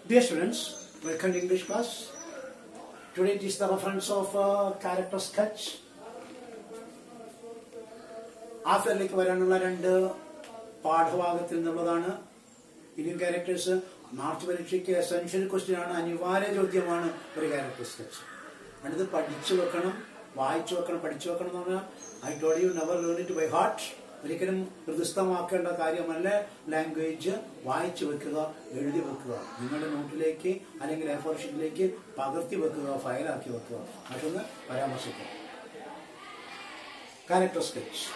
Dear students, welcome to English class. Today it is the reference of uh, character sketch. ആഫിയറിലേക്ക് വരാനുള്ള രണ്ട് പാഠഭാഗത്തിൽ നിന്നുള്ളതാണ് Indian characters March പരീക്ഷയ്ക്ക് essential question ആണ് അനിവാര്യ ചോദ്യമാണ് ഒരു ക്യാരക്ടർ സ്കെച്ച് അടുത്ത് പഠിച്ചു വെക്കണം വായിച്ചു വെക്കണം പഠിച്ചു വെക്കണം എന്ന് പറഞ്ഞാൽ I told you never learn it by heart ഒരിക്കലും ഹൃദയസ്ഥമാക്കേണ്ട കാര്യമല്ല ലാംഗ്വേജ് വായിച്ചു വെക്കുക എഴുതി വെക്കുക നിങ്ങളുടെ നോട്ടിലേക്ക് അല്ലെങ്കിൽ എ ഫോർ ഷീറ്റിലേക്ക് പകർത്തി വെക്കുക ഫയലാക്കി വെക്കുക മറ്റൊന്ന് പരാമർശിക്കുക ക്യാരക്ടർ സ്കെച്ച്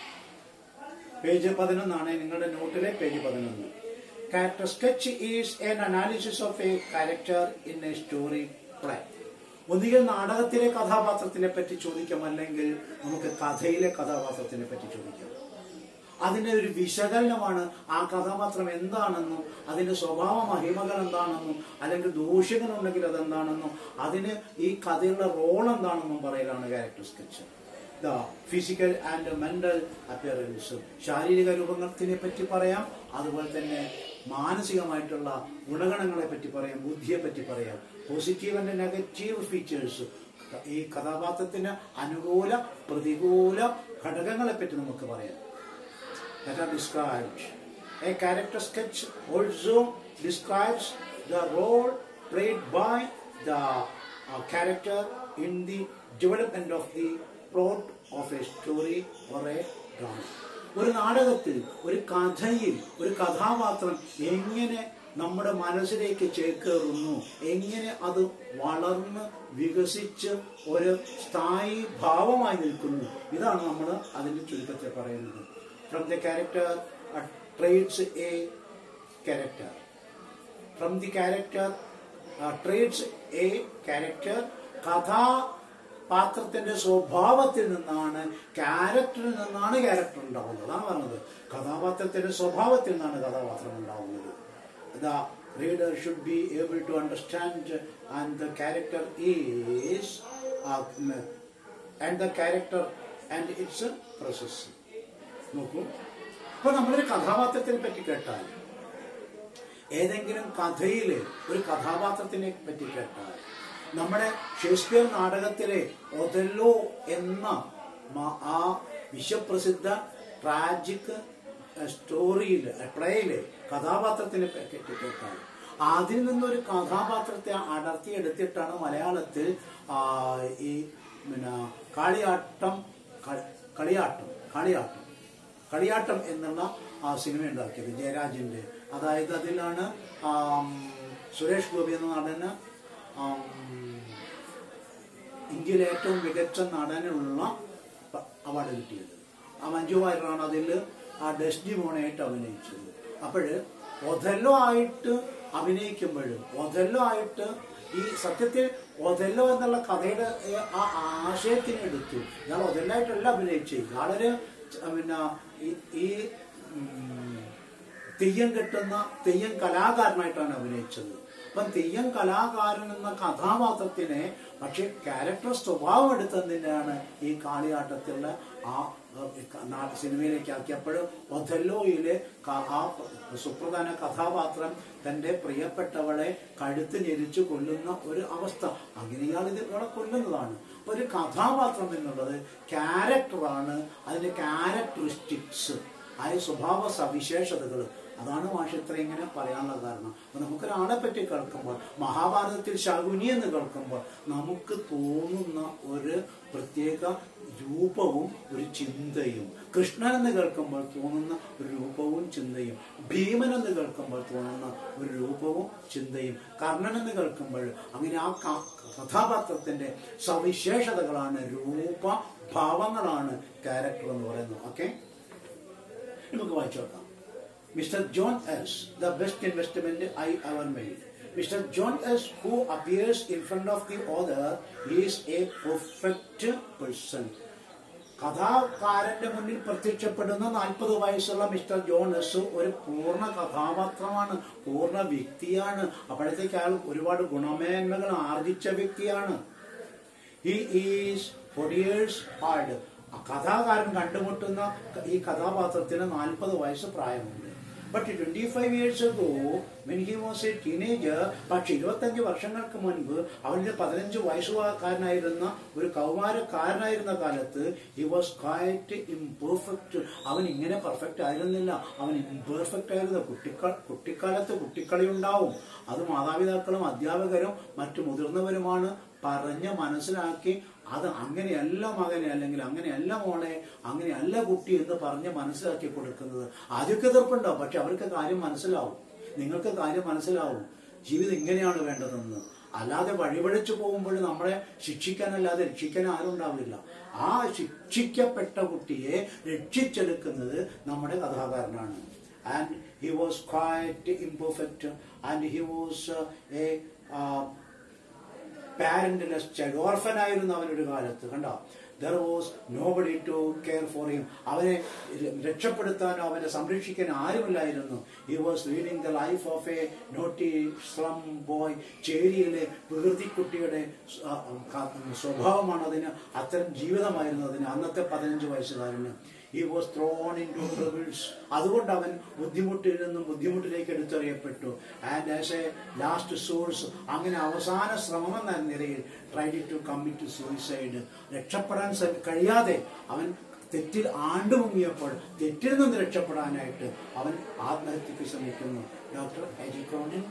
പേജ് പതിനൊന്നാണ് നിങ്ങളുടെ നോട്ടിലെ പേജ് പതിനൊന്ന് character sketch is an analysis of a character in a story play ഒന്നുകിൽ നാടകത്തിലെ കഥാപാത്രത്തിനെ പറ്റി ചോദിക്കാം അല്ലെങ്കിൽ നമുക്ക് കഥയിലെ കഥാപാത്രത്തിനെ പറ്റി ചോദിക്കാം അതിന്റെ ഒരു വിശകലനമാണ് ആ കഥാപാത്രം എന്താണെന്നും അതിന്റെ സ്വഭാവ മഹിമകൾ എന്താണെന്നും അല്ലെങ്കിൽ ദൂഷ്യങ്ങളുണ്ടെങ്കിൽ അതെന്താണെന്നും അതിന് ഈ കഥയുടെ റോൾ എന്താണെന്നും പറയലാണ് character sketch the physical and mental appearance ശാരീരിക രൂപത്തിനെ പറ്റി പറയാം അതുപോലെ തന്നെ മാനസികമായിട്ടുള്ള ഗുണഗണങ്ങളെ പറ്റി പറയാം ബുദ്ധിയെ പറ്റി പറയാം പോസിറ്റീവ് ആൻഡ് നെഗറ്റീവ് ഫീച്ചേഴ്സ് ഈ കഥാപാത്രത്തിന് അനുകൂല പ്രതികൂല ഘടകങ്ങളെ പറ്റി നമുക്ക് പറയാം that are described. A character sketch also describes the role played by the uh, character in the development of the plot of a story or a drama. ഒരു നാടകത്തിൽ ഒരു കഥയിൽ ഒരു കഥാപാത്രം എങ്ങനെ നമ്മുടെ മനസ്സിലേക്ക് ചേക്കേറുന്നു എങ്ങനെ അത് വളർന്ന് വികസിച്ച് ഒരു സ്ഥായി ഭാവമായി നിൽക്കുന്നു ഇതാണ് നമ്മൾ അതിന്റെ ചുരുക്കത്തിൽ പറയുന്നത് from the character uh, traits a character from the character uh, traits a character കഥാപാത്രത്തിന്റെ സ്വഭാവത്തിൽ നിന്നാണ് ക്യാരക്ടറിൽ നിന്നാണ് ക്യാരക്ടർ ഉണ്ടാവുന്നത് അതാണ് പറഞ്ഞത് കഥാപാത്രത്തിന്റെ സ്വഭാവത്തിൽ നിന്നാണ് കഥാപാത്രം ഉണ്ടാവുന്നത് the reader should be able to understand and the character is and the character and its process നോക്കൂ ഇപ്പൊ നമ്മളൊരു കഥാപാത്രത്തിനെ പറ്റി കേട്ടാൽ ഏതെങ്കിലും കഥയില് ഒരു കഥാപാത്രത്തിനെ പറ്റി കേട്ടാൽ നമ്മുടെ ഷേക്സ്പിയർ നാടകത്തിലെ ഒതല്ലോ എന്ന മ- ആ വിശ്വപ്രസിദ്ധ ട്രാജിക് സ്റ്റോറിയിൽ പ്ലേയില് കഥാപാത്രത്തിനെ പറ്റി കേട്ടാൽ അതിൽ നിന്നൊരു കഥാപാത്രത്തെ അടർത്തിയെടുത്തിട്ടാണ് മലയാളത്തിൽ ആ, ഈ പിന്നെ കാളിയാട്ടം ക- കളിയാട്ടം കളിയാട്ടം കളിയാട്ടം എന്നുള്ള ആ സിനിമ ഉണ്ടാക്കിയത് ജയരാജിന്റെ അതായത് അതിലാണ് ആം, സുരേഷ് ഗോപി എന്ന നടന് ആം, ഇന്ത്യയിലെ ഏറ്റവും മികച്ച നടനുള്ള പ- അവാർഡ് കിട്ടിയത് ആ മഞ്ജു വാര്യറാണ് അതിൽ ആ ഡെസ്റ്റി മോണായിട്ട് അഭിനയിച്ചത് അപ്പോഴ് ഒഥല്ലോ ആയിട്ട് അഭിനയിക്കുമ്പോഴും ഒഥല്ലോ ആയിട്ട് ഈ സത്യത്തിൽ ഒഥല്ലോ എന്നുള്ള കഥയുടെ ഏ, ആ ആശയത്തിനെ എടുത്തു ഇയാൾ ഒഥല്ലോ ആയിട്ടല്ല അഭിനയിച്ചത് ഇയാളൊരു ച- പിന്നെ ഈ- ഈ ഉം, തെയ്യം കെട്ടുന്ന തെയ്യം കലാകാരനായിട്ടാണ് അഭിനയിച്ചത് അപ്പം തെയ്യം കലാകാരൻ എന്ന കഥാപാത്രത്തിനെ പക്ഷെ ക്യാരക്ടർ സ്വഭാവം എടുത്തതിനാണ് ഈ കാളിയാട്ടത്തിലുള്ള ആ ഏഹ്, ക- നാ- സിനിമയിലേക്ക് ആക്കിയപ്പോഴും ഒഥല്ലോയിലെ ക- ആ സുപ്രധാന കഥാപാത്രം തന്റെ പ്രിയപ്പെട്ടവളെ കഴുത്ത് ഞെരിച്ചു കൊല്ലുന്ന ഒരു അവസ്ഥ അങ്ങനെ ഇയാൾ ഇത് ഇവളെ കൊല്ലുന്നതാണ് അപ്പൊ ഒരു കഥാപാത്രം എന്നുള്ളത് ക്യാരക്ടറാണ് അതിന്റെ ക്യാരക്ടറിസ്റ്റിക്സ് ആയ സ്വഭാവ സവിശേഷതകൾ അതാണ് മാഷ് ഇത്ര ഇങ്ങനെ പറയാനുള്ള കാരണം അപ്പൊ നമുക്കൊരാളെ പറ്റി കേൾക്കുമ്പോൾ മഹാഭാരതത്തിൽ ശകുനി എന്ന് കേൾക്കുമ്പോൾ നമുക്ക് തോന്നുന്ന ഒരു പ്രത്യേക രൂപവും ഒരു ചിന്തയും കൃഷ്ണൻ എന്ന് കേൾക്കുമ്പോൾ തോന്നുന്ന ഒരു രൂപവും ചിന്തയും ഭീമൻ എന്ന് കേൾക്കുമ്പോൾ തോന്നുന്ന ഒരു രൂപവും ചിന്തയും കർണൻ എന്ന് കേൾക്കുമ്പോൾ അങ്ങനെ ആ ക- കഥാപാത്രത്തിന്റെ സവിശേഷതകളാണ് രൂപ ഭാവങ്ങളാണ് ക്യാരക്ടർ എന്ന് പറയുന്നത് ഓക്കെ നമുക്ക് വായിച്ചു നോക്കാം mister John S the best investment I ever made mister John S who appears in front of the author is a perfect person കഥാകാരന്റെ മുന്നിൽ പ്രത്യക്ഷപ്പെടുന്ന നാൽപ്പത് വയസ്സുള്ള മിസ്റ്റർ ജോൺ എസ് ഒരു പൂർണ്ണ കഥാപാത്രമാണ് പൂർണ്ണ വ്യക്തിയാണ് അപ്പോഴത്തേക്ക് അയാൾ ഒരുപാട് ഗുണമേന്മകൾ ആർജിച്ച വ്യക്തിയാണ് ഹി ഈസ് ഫോർട്ടിയേഴ്സ് ഹാർഡ് കഥാകാരൻ കണ്ടുമുട്ടുന്ന ഈ കഥാപാത്രത്തിന് നാൽപ്പത് വയസ്സ് പ്രായമുണ്ട് but twenty five years ago when he was a teenager പക്ഷെ ഇരുപത്തഞ്ച് വർഷങ്ങൾക്ക് മുൻപ് അവന്റെ പതിനഞ്ച് വയസ്സുകാരനായിരുന്ന ഒരു കൗമാരക്കാരനായിരുന്ന കാലത്ത് ഹി വാസ് ക്വയറ്റ് ഇംപെർഫെക്റ്റ് അവൻ ഇങ്ങനെ പെർഫെക്റ്റ് ആയിരുന്നില്ല അവൻ ഇംപെർഫെക്റ്റ് ആയിരുന്നു കുട്ടിക്ക കുട്ടിക്കാലത്ത് കുട്ടിക്കളി ഉണ്ടാവും അത് മാതാപിതാക്കളും അധ്യാപകരും മറ്റു മുതിർന്നവരുമാണ് പറഞ്ഞ് മനസ്സിലാക്കി അത് അങ്ങനെയല്ല മകനെ അല്ലെങ്കിൽ അങ്ങനെയല്ല മോളെ അങ്ങനെയല്ല കുട്ടി എന്ന് പറഞ്ഞ് മനസ്സിലാക്കി കൊടുക്കുന്നത് ആദ്യമൊക്കെ എതിർപ്പുണ്ടാവും പക്ഷെ അവർക്ക് കാര്യം മനസ്സിലാവും നിങ്ങൾക്ക് കാര്യം മനസ്സിലാവും ജീവിതം ഇങ്ങനെയാണ് വേണ്ടതെന്ന് അല്ലാതെ വഴിപഴിച്ചു പോകുമ്പോൾ നമ്മളെ ശിക്ഷിക്കാനല്ലാതെ രക്ഷിക്കാൻ ആരും ഉണ്ടാവില്ല ആ ശിക്ഷിക്കപ്പെട്ട കുട്ടിയെ രക്ഷിച്ചെടുക്കുന്നത് നമ്മുടെ കഥാകാരനാണ് and he was quite imperfect and he was a parentless child ഓർഫനായിരുന്നു അവനൊരു കാലത്ത് കണ്ടോ there was nobody to care for him അവനെ രക്ഷപ്പെടുത്താനോ അവനെ സംരക്ഷിക്കാൻ ആരുമില്ലായിരുന്നു he was leading the life of a naughty slum boy ചേരിയിലെ പ്രകൃതിക്കുട്ടിയുടെ സ്വ- ക- സ്വഭാവമാണ് അതിന് അത്തരം ജീവിതമായിരുന്നു അതിന് അന്നത്തെ പതിനഞ്ച് വയസ്സുകാരന് he was thrown into troubles അതുകൊണ്ട് അവൻ ബുദ്ധിമുട്ടിൽ നിന്നും ബുദ്ധിമുട്ടിലേക്ക് എടുത്തെറിയപ്പെട്ടു and as a last source അങ്ങനെ അവസാന ശ്രമം എന്ന നിലയിൽ ട്രൈഡ് ടു കമ്മിറ്റ് സൂയിസൈഡ് രക്ഷപ്പെടാൻ ശ്രമി- കഴിയാതെ അവൻ തെറ്റിൽ ആണ്ടുമുങ്ങിയപ്പോൾ തെറ്റിൽ നിന്ന് രക്ഷപ്പെടാനായിട്ട് അവൻ ആത്മഹത്യക്ക് ശ്രമിക്കുന്നു doctor A J Cronin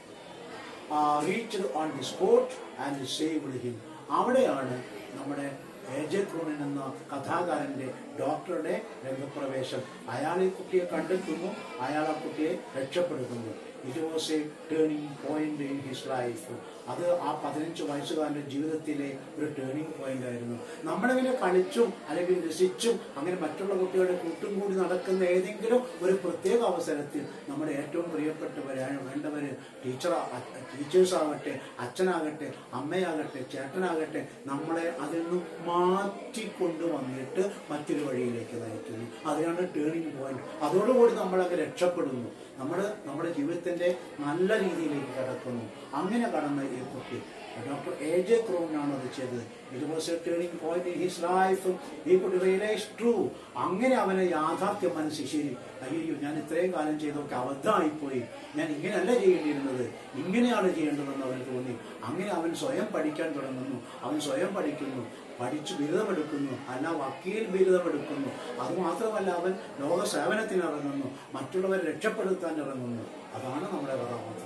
reached on the spot and saved him അവിടെയാണ് നമ്മുടെ എ ജെ ക്രൂണൻ എന്ന കഥാകാരന്റെ ഡോക്ടറുടെ രംഗപ്രവേശം അയാൾ ഈ കുട്ടിയെ കണ്ടെത്തുന്നു അയാൾ ആ കുട്ടിയെ രക്ഷപ്പെടുത്തുന്നു it was a turning point in his life അത് ആ പതിനഞ്ച് വയസ്സുകാരന്റെ ജീവിതത്തിലെ ഒരു ടേണിംഗ് പോയിന്റ് ആയിരുന്നു നമ്മളിങ്ങനെ കളിച്ചും അല്ലെങ്കിൽ രസിച്ചും അങ്ങനെ മറ്റുള്ള കുട്ടികളുടെ കൂട്ടും കൂടി നടക്കുന്ന ഏതെങ്കിലും ഒരു പ്രത്യേക അവസരത്തിൽ നമ്മുടെ ഏറ്റവും പ്രിയപ്പെട്ടവരാണ് വേണ്ടവര് ടീച്ചർ ടീച്ചേഴ്സ് ആകട്ടെ അച്ഛനാകട്ടെ അമ്മയാകട്ടെ ചേട്ടനാകട്ടെ നമ്മളെ അതിൽ നിന്ന് മാറ്റിക്കൊണ്ടു വന്നിട്ട് മറ്റൊരു വഴിയിലേക്ക് നയിക്കുന്നു അതിനാണ് ടേണിംഗ് പോയിന്റ് അതോടുകൂടി നമ്മളങ്ങ് രക്ഷപ്പെടുന്നു നമ്മൾ നമ്മുടെ ജീവിതത്തിന്റെ നല്ല രീതിയിലേക്ക് കടക്കുന്നു അങ്ങനെ കടന്ന ഈ കുട്ടി ഡോക്ടർ എ ജെ ക്രോനാണ് അത് ചെയ്തത് it was a turning point in his life ഈ കുട്ടി റിയലൈസ് ട്രൂ അങ്ങനെ അവനെ യാഥാർത്ഥ്യം മനസ്സിൽ ശരി അയ്യോ ഞാൻ ഇത്രയും കാലം ചെയ്തൊക്കെ അബദ്ധമായിപ്പോയി ഞാൻ ഇങ്ങനെയല്ല ചെയ്യേണ്ടിയിരുന്നത് ഇങ്ങനെയാണ് ചെയ്യേണ്ടതെന്ന് അവന് തോന്നി അങ്ങനെ അവൻ സ്വയം പഠിക്കാൻ തുടങ്ങുന്നു അവൻ സ്വയം പഠിക്കുന്നു പഠിച്ച് ബിരുദമെടുക്കുന്നു അല്ല വക്കീൽ ബിരുദമെടുക്കുന്നു അതുമാത്രമല്ല അവൻ ലോക സേവനത്തിന് ഇറങ്ങുന്നു മറ്റുള്ളവരെ രക്ഷപ്പെടുത്താൻ ഇറങ്ങുന്നു അതാണ് നമ്മുടെ കഥാപാത്രം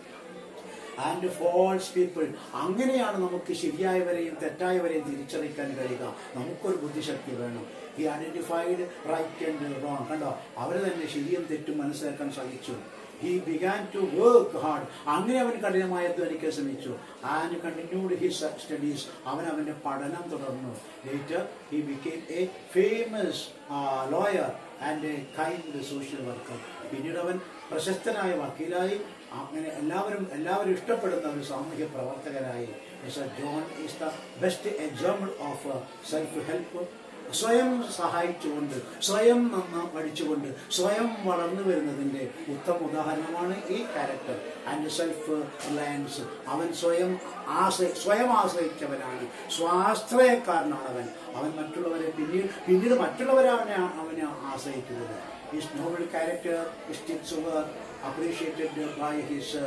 ആൻഡ് ഫോൾസ് പീപ്പിൾ അങ്ങനെയാണ് നമുക്ക് ശരിയായവരെയും തെറ്റായവരെയും തിരിച്ചറിയിക്കാൻ കഴിയുക നമുക്കൊരു ബുദ്ധിശക്തി വേണം ഈ ഐഡന്റിഫൈഡ് റൈറ്റ് ആൻഡ് റോങ് കണ്ടോ അവർ തന്നെ ശരിയും തെറ്റും മനസ്സിലാക്കാൻ സാധിച്ചു he began to work hard അങ്ങനെ അവൻ കഠിനമായി അധ്വാനിക്കാൻ ശ്രമിച്ചു ആൻഡ് കണ്ടിന്യൂഡ് ഹിസ് സ്റ്റഡീസ് അവൻ അവന്റെ പഠനം തുടർന്നു later he became a famous lawyer and a kind social worker പിന്നീട് അവൻ പ്രശസ്തനായ വക്കീലായി അങ്ങനെ എല്ലാവരും എല്ലാവരും ഇഷ്ടപ്പെടുന്ന ഒരു സാമൂഹ്യ പ്രവർത്തകനായി mister John is the best example of self help സ്വയം സഹായിച്ചുകൊണ്ട് സ്വയം നന്ന പഠിച്ചുകൊണ്ട് സ്വയം വളർന്നു വരുന്നതിന്റെ ഉത്തമ ഉദാഹരണമാണ് ഈ ക്യാരക്ടർ ആൻഡ് സെൽഫ് റിലയൻസ് അവൻ സ്വയം ആശ്രയ സ്വയം ആശ്രയിച്ചവനാണ് സ്വാശ്രയക്കാരനാണ് അവൻ അവൻ മറ്റുള്ളവരെ പിന്നീട് പിന്നീട് മറ്റുള്ളവരാണ് അവനെ ആശ്രയിക്കുന്നത് his noble character his appreciated by his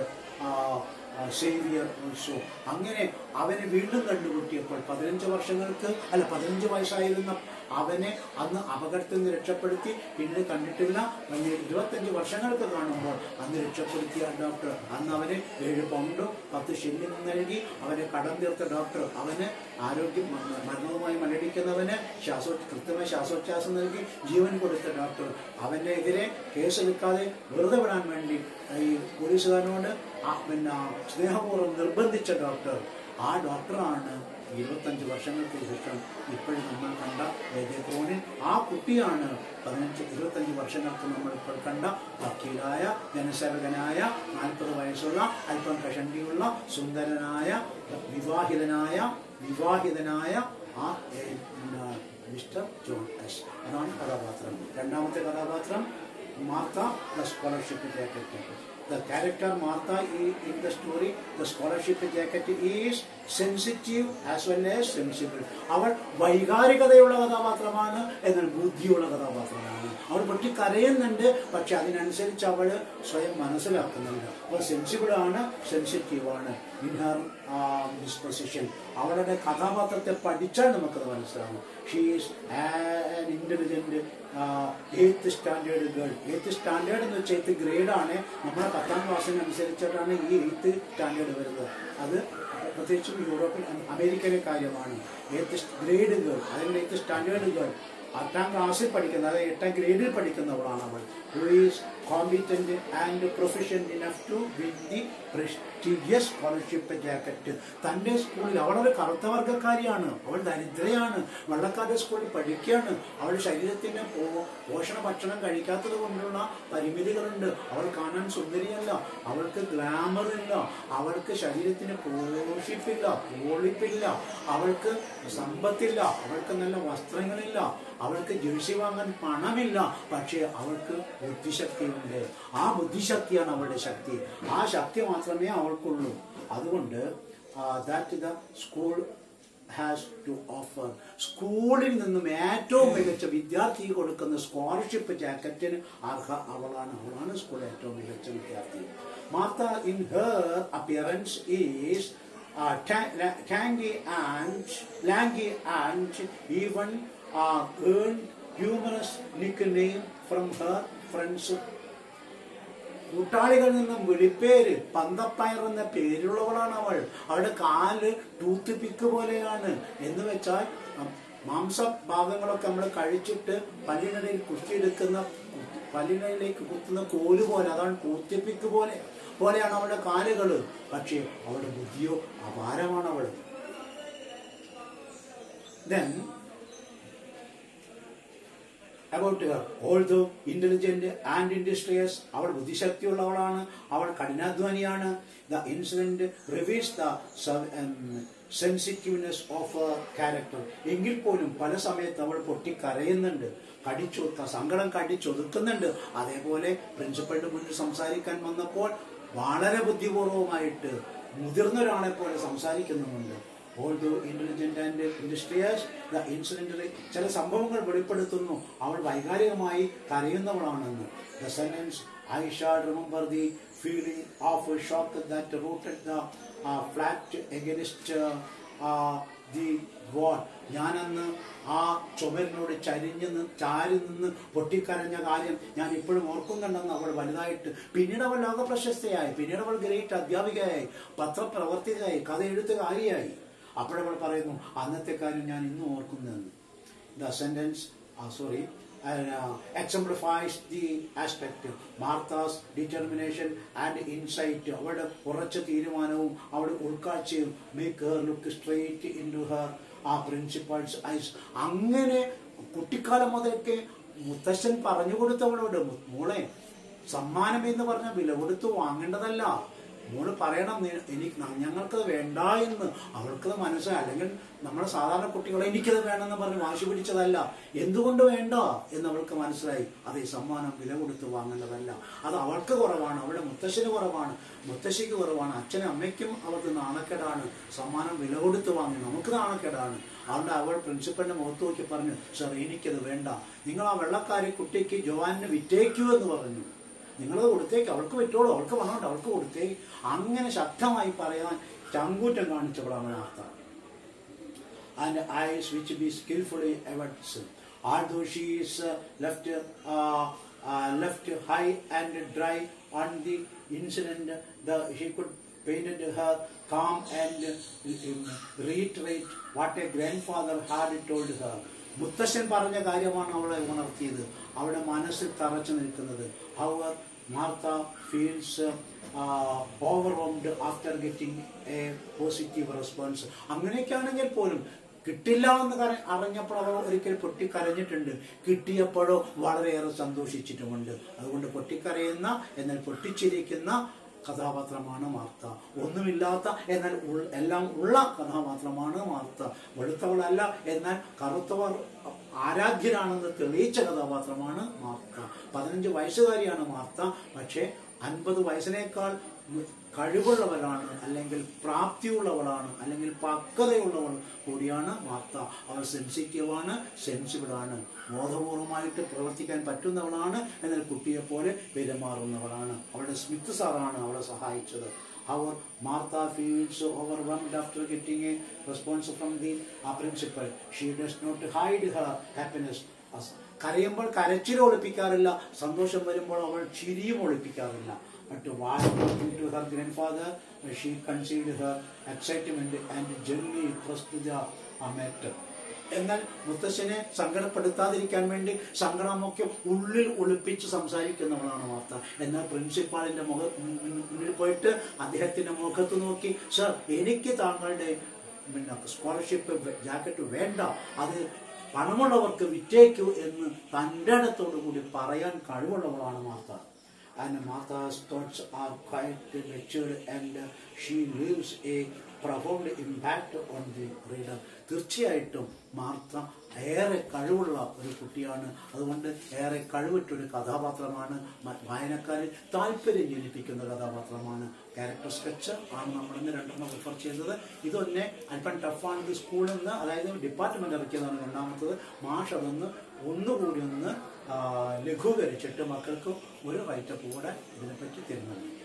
saviour also അങ്ങനെ അവനെ വീണ്ടും കണ്ടുമുട്ടിയപ്പോൾ പതിനഞ്ച് വർഷങ്ങൾക്ക് അല്ല പതിനഞ്ച് വയസ്സായിരുന്ന അവനെ അന്ന് അപകടത്തിൽ നിന്ന് രക്ഷപ്പെടുത്തി പിന്നീട് കണ്ടിട്ടില്ല പിന്നീട് ഇരുപത്തഞ്ച് വർഷങ്ങൾക്ക് കാണുമ്പോൾ അന്ന് രക്ഷപ്പെടുത്തിയ ഡോക്ടർ അന്ന് അവന് ഏഴ് പൗണ്ടും പത്ത് ഷില്ലിംഗ് നൽകി അവനെ കടം തീർത്ത ഡോക്ടർ അവന് ആരോഗ്യം മ- മരണവുമായി മല്ലടിക്കുന്നവന് ശ്വാസോ കൃത്യമായ ശ്വാസോച്ഛ്വാസം നൽകി ജീവൻ കൊടുത്ത ഡോക്ടർ അവന്റെ എതിരെ കേസെടുക്കാതെ വെറുതെ വിടാൻ വേണ്ടി ഈ പോലീസുകാരനോട് ആ പിന്നെ സ്നേഹപൂർവ്വം നിർബന്ധിച്ച ഡോക്ടർ ആ ഡോക്ടറാണ് ഇരുപത്തഞ്ച് വർഷങ്ങൾക്ക് ശേഷം ഇപ്പോഴും നമ്മൾ കണ്ട വേദക്രോണിൻ ആ കുട്ടിയാണ് പതിനഞ്ച് ഇരുപത്തഞ്ച് വർഷങ്ങൾക്ക് നമ്മൾ ഇപ്പോൾ കണ്ട വക്കീലായ ജനസേവകനായ നാൽപ്പത് വയസ്സുള്ള അല്പം കഷണ്ടിയുള്ള സുന്ദരനായ വിവാഹിതനായ വിവാഹിതനായ ആ ഏ, പിന്നെ മിസ്റ്റർ ജോൺ എസ് അതാണ് കഥാപാത്രം രണ്ടാമത്തെ കഥാപാത്രം Martha, the scholarship jacket. The character Martha i- in the story, the scholarship jacket is sensitive as well as sensible. അവൾ വൈകാരികതയുള്ള കഥാപാത്രമാണ് എന്നാൽ ബുദ്ധിയുള്ള കഥാപാത്രമാണ് അവൾ പൊട്ടി കരയുന്നുണ്ട് പക്ഷെ അതിനനുസരിച്ച് അവൾ സ്വയം മനസ്സിലാക്കുന്നുണ്ട് അവൾ സെൻസിബിൾ ആണ് സെൻസിറ്റീവ് ആണ് ഇൻ ഹർ ഡിസ്പൊസിഷൻ അവളുടെ കഥാപാത്രത്തെ പഠിച്ചാൽ നമുക്കത് മനസ്സിലാവും she is an intelligent eighth standard girl eighth standard എന്ന് വെച്ചാൽ എയ്ത്ത് ഗ്രേഡാണ് നമ്മുടെ പത്താം ക്ലാസ്സിനനുസരിച്ചിട്ടാണ് ഈ എയ്ത്ത് സ്റ്റാൻഡേർഡ് വരുന്നത് അത് പ്രത്യേകിച്ചും യൂറോപ്പിൽ അമേരിക്കയിലെ കാര്യമാണ് എയ്ത്ത് ഗ്രേഡ് ഗേൾ അല്ലെങ്കിൽ എയ്ത്ത് സ്റ്റാൻഡേർഡ് ഗേൾ എട്ടാം ക്ലാസ്സിൽ പഠിക്കുന്ന അതായത് എട്ടാം ഗ്രേഡിൽ പഠിക്കുന്നവളാണ് അവൾ who is competent and proficient enough to win the prestigious scholarship jacket തൻ്റെ സ്കൂളിൽ അവളൊരു കറുത്ത വർഗ്ഗക്കാരിയാണ് അവൾ ദരിദ്രയാണ് വെള്ളക്കാരുടെ സ്കൂളിൽ പഠിക്കുകയാണ് അവളുടെ ശരീരത്തിന് പോ- പോഷണ ഭക്ഷണം കഴിക്കാത്തത് കൊണ്ടുള്ള പരിമിതികളുണ്ട് അവൾ കാണാൻ സുന്ദരിയല്ല അവൾക്ക് ഗ്ലാമർ ഇല്ല അവൾക്ക് ശരീരത്തിന് പോഷിപ്പില്ല പോളിപ്പില്ല അവൾക്ക് സമ്പത്തില്ല അവൾക്ക് നല്ല വസ്ത്രങ്ങളില്ല അവൾക്ക് ജേഴ്സി വാങ്ങാൻ പണമില്ല പക്ഷേ അവൾക്ക് ബുദ്ധിശക്തിയുണ്ട് ആ ബുദ്ധിശക്തിയാണ് അവളുടെ ശക്തി ആ ശക്തി മാത്രമേ അവൾക്കുള്ളൂ അതുകൊണ്ട് that the school has to offer സ്കൂളിൽ നിന്നും ഏറ്റവും മികച്ച വിദ്യാർത്ഥിക്ക് കൊടുക്കുന്ന സ്കോളർഷിപ്പ് ജാക്കറ്റിന് അർഹ അവളാണ് അവളാണ് സ്കൂളിലെ ഏറ്റവും മികച്ച വിദ്യാർത്ഥി Martha in her appearance is tanky and lanky and even earn humorous nickname from her friends കൂട്ടാളികളിൽ നിന്നും വിളിപ്പേര് പന്തപ്പയർ എന്ന പേരുള്ളവളാണ് അവൾ അവളുടെ കാല് ടൂത്ത് പിക്ക് പോലെയാണ് എന്ന് വെച്ചാൽ അം, മാംസ ഭാഗങ്ങളൊക്കെ നമ്മൾ കഴിച്ചിട്ട് പല്ലിനിടയിൽ കുത്തിയെടുക്കുന്ന കുത്തി- പല്ലിനിടയിലേക്ക് കുത്തുന്ന കോല് പോലെ അതാണ് ടൂത്ത് പോലെ പോലെയാണ് അവളുടെ കാലുകള് പക്ഷേ അവളുടെ ബുദ്ധിയോ അപാരമാണ് അവൾ then about her although intelligent and industrious അവൾ ബുദ്ധിശക്തിയുള്ളവളാണ് അവൾ കഠിനാധ്വാനിയാണ് the incident reveals the sensitiveness of character എങ്കിൽ പോലും പല സമയത്ത് അവൾ പൊട്ടിക്കരയുന്നുണ്ട് കടിച്ചു സങ്കടം കടിച്ചൊതുക്കുന്നുണ്ട് അതേപോലെ പ്രിൻസിപ്പളിന്റെ മുന്നിൽ സംസാരിക്കാൻ വന്നപ്പോൾ വളരെ ബുദ്ധിപൂർവമായിട്ട് മുതിർന്ന ഒരാളെ പോലെ സംസാരിക്കുന്നുമുണ്ട് although intelligent and industrious the incident ചില സംഭവങ്ങൾ വെളിപ്പെടുത്തുന്നു അവൾ വൈകാരികമായി കരയുന്നവളാണെന്ന് the sentence I shall remember the feeling of shock that rooted the flat against the wall ഞാനന്ന് ആ ചുമരിനോട് ചരിഞ്ഞ് നിന്ന് ചാരി നിന്ന് പൊട്ടിക്കരഞ്ഞ കാര്യം ഞാൻ ഇപ്പോഴും ഓർക്കുന്നുണ്ടെന്ന് അവൾ വലുതായിട്ട് പിന്നീട് അവൾ ലോക പ്രശസ്തയായി പിന്നീട് അവൾ ഗ്രേറ്റ് അധ്യാപികയായി പത്രപ്രവർത്തകയായി കഥ എഴുത്തുകാരിയായി അപ്പോഴവൾ പറയുന്നു അന്നത്തെ കാര്യം ഞാൻ ഇന്നും ഓർക്കുന്നെന്ന് the sentence sorry exemplifies the aspect Martha's determination and insight അവളുടെ ഉറച്ച തീരുമാനവും അവളുടെ ഉൾക്കാഴ്ചയും make her look straight into her ah principal's eyes അങ്ങനെ കുട്ടിക്കാലം മുതലൊക്കെ മുത്തശ്ശൻ പറഞ്ഞു കൊടുത്തവളോട് "മു- മോളെ സമ്മാനം എന്ന് പറഞ്ഞ വില കൊടുത്ത് വാങ്ങേണ്ടതല്ല മോള് പറയണം "നീ- എനിക്ക് ന- ഞങ്ങൾക്കത് വേണ്ട എന്ന് അവൾക്കത് മനസ്സിലായി അല്ലെങ്കിൽ നമ്മുടെ സാധാരണ കുട്ടികളെ എനിക്കത് വേണമെന്ന് പറഞ്ഞ് വാശി പിടിച്ചതല്ല എന്തുകൊണ്ട് വേണ്ട എന്ന് അവൾക്ക് മനസ്സിലായി അത് ഈ സമ്മാനം വില കൊടുത്ത് വാങ്ങേണ്ടതല്ല അത് അവൾക്ക് കുറവാണ് അവളുടെ മുത്തശ്ശന് കുറവാണ് മുത്തശ്ശിക്ക് കുറവാണ് അച്ഛനും അമ്മയ്ക്കും അവർക്ക് നാണക്കേടാണ് സമ്മാനം വില കൊടുത്ത് വാങ്ങി നമുക്ക് നാണക്കേടാണ് അതുകൊണ്ട് അവൾ പ്രിൻസിപ്പലിന്റെ മുഖത്ത് നോക്കി പറഞ്ഞു സർ എനിക്കത് വേണ്ട നിങ്ങൾ ആ വെള്ളക്കാരി കുട്ടിക്ക് ജോവാനിന് വിറ്റേക്കൂ എന്ന് പറഞ്ഞു നിങ്ങളത് കൊടുത്തേക്ക് അവൾക്ക് പറ്റുള്ളൂ അവൾക്ക് പണമുണ്ട് അവൾക്ക് കൊടുത്തേക്ക് അങ്ങനെ ശക്തമായി പറയാൻ ചങ്കൂറ്റം കാണിച്ചവളാണ് അർത്ഥം and eyes which be skillfully averts. Although she is uh, left uh, uh, left high and dry on the incident, the she could painted her calm and um, reiterate what a grandfather had told her. മുത്തശ്ശൻ പറഞ്ഞ കാര്യമാണ് അവളെ ഉണർത്തിയത് അവളുടെ മനസ്സിൽ തറച്ചു നിൽക്കുന്നത് however Martha feels overwhelmed after getting a positive response അങ്ങനെയൊക്കെയാണെങ്കിൽ പോലും കിട്ടില്ല എന്ന് കര- അറിഞ്ഞപ്പോൾ അവൾ ഒരിക്കൽ പൊട്ടിക്കരഞ്ഞിട്ടുണ്ട് കിട്ടിയപ്പോഴോ വളരെയേറെ സന്തോഷിച്ചിട്ടുമുണ്ട് അതുകൊണ്ട് പൊട്ടിക്കരയുന്ന എന്നാൽ പൊട്ടിച്ചിരിക്കുന്ന കഥാപാത്രമാണ് മാർത്ത ഒന്നുമില്ലാത്ത എന്നാൽ ഉൾ- എല്ലാം ഉള്ള കഥാപാത്രമാണ് മാർത്ത വെളുത്തവളല്ല എന്നാൽ കറുത്തവർ ആരാധ്യരാണെന്ന് തെളിയിച്ച കഥാപാത്രമാണ് മാർത്ത പതിനഞ്ച് വയസ്സുകാരിയാണ് മാർത്ത പക്ഷേ അൻപത് വയസ്സിനേക്കാൾ കഴിവുള്ളവരാണ് അല്ലെങ്കിൽ പ്രാപ്തിയുള്ളവളാണ് അല്ലെങ്കിൽ പക്വതയുള്ളവൾ കൂടിയാണ് മാർത്ത അവൾ സെൻസിറ്റീവാണ് സെൻസിബിളാണ് ബോധപൂർവമായിട്ട് പ്രവർത്തിക്കാൻ പറ്റുന്നവളാണ് എന്നാൽ കുട്ടിയെ പോലെ പെരുമാറുന്നവളാണ് അവളുടെ സ്മിത്ത് സാറാണ് അവളെ സഹായിച്ചത് however Martha feels overwhelmed after getting a response from the uh, principal. She does not hide her happiness. As- കരയുമ്പോൾ കരച്ചിൽ ഒളിപ്പിക്കാറില്ല സന്തോഷം വരുമ്പോൾ അവൾ ചിരിയും ഒളിപ്പിക്കാറില്ല But while talking to her grandfather, she concealed her excitement and gently pressed the uh, matter. എന്നാൽ മുത്തശ്ശനെ സങ്കടപ്പെടുത്താതിരിക്കാൻ വേണ്ടി സങ്കടമൊക്കെ ഉള്ളിൽ ഒളിപ്പിച്ച് സംസാരിക്കുന്നവളാണ് വാർത്ത എന്നാൽ പ്രിൻസിപ്പാളിന്റെ മുഖ മുന്നിൽ പോയിട്ട് അദ്ദേഹത്തിന്റെ മുഖത്ത് നോക്കി സർ എനിക്ക് താങ്കളുടെ പിന്നെ സ്കോളർഷിപ്പ് ജാക്കറ്റ് വേണ്ട അത് പണമുള്ളവർക്ക് വിറ്റേക്കൂ എന്ന് തൻ്റെ ഇടത്തോടു കൂടി പറയാൻ കഴിവുള്ളവളാണ് Martha and Martha's thoughts are quite matured and she leaves a profound impact on the reader. തീർച്ചയായിട്ടും മാർത്ത ഏറെ കഴിവുള്ള ഒരു കുട്ടിയാണ് അതുകൊണ്ട് ഏറെ കഴിവുറ്റൊരു കഥാപാത്രമാണ് മ- വായനക്കാരിൽ താല്പര്യം ജനിപ്പിക്കുന്ന കഥാപാത്രമാണ് ക്യാരക്ടർ സ്കെച്ച് ആണ് നമ്മൾ ഇന്ന് രണ്ടെണ്ണം റിഫർ ചെയ്തത് ഇതൊന്നെ അല്പം ടഫാണ് ഇത് സ്കൂളിൽ നിന്ന് അതായത് ഡിപ്പാർട്ട്മെന്റ് ഇറക്കിയതാണ് രണ്ടാമത്തത് മാഷ് അതൊന്ന് ഒന്നുകൂടി ഒന്ന് ആ, ലഘൂകരിച്ചിട്ട് മക്കൾക്ക് ഒരു റൈറ്റപ്പ് കൂടെ ഇതിനെപ്പറ്റി തരുന്നുണ്ട്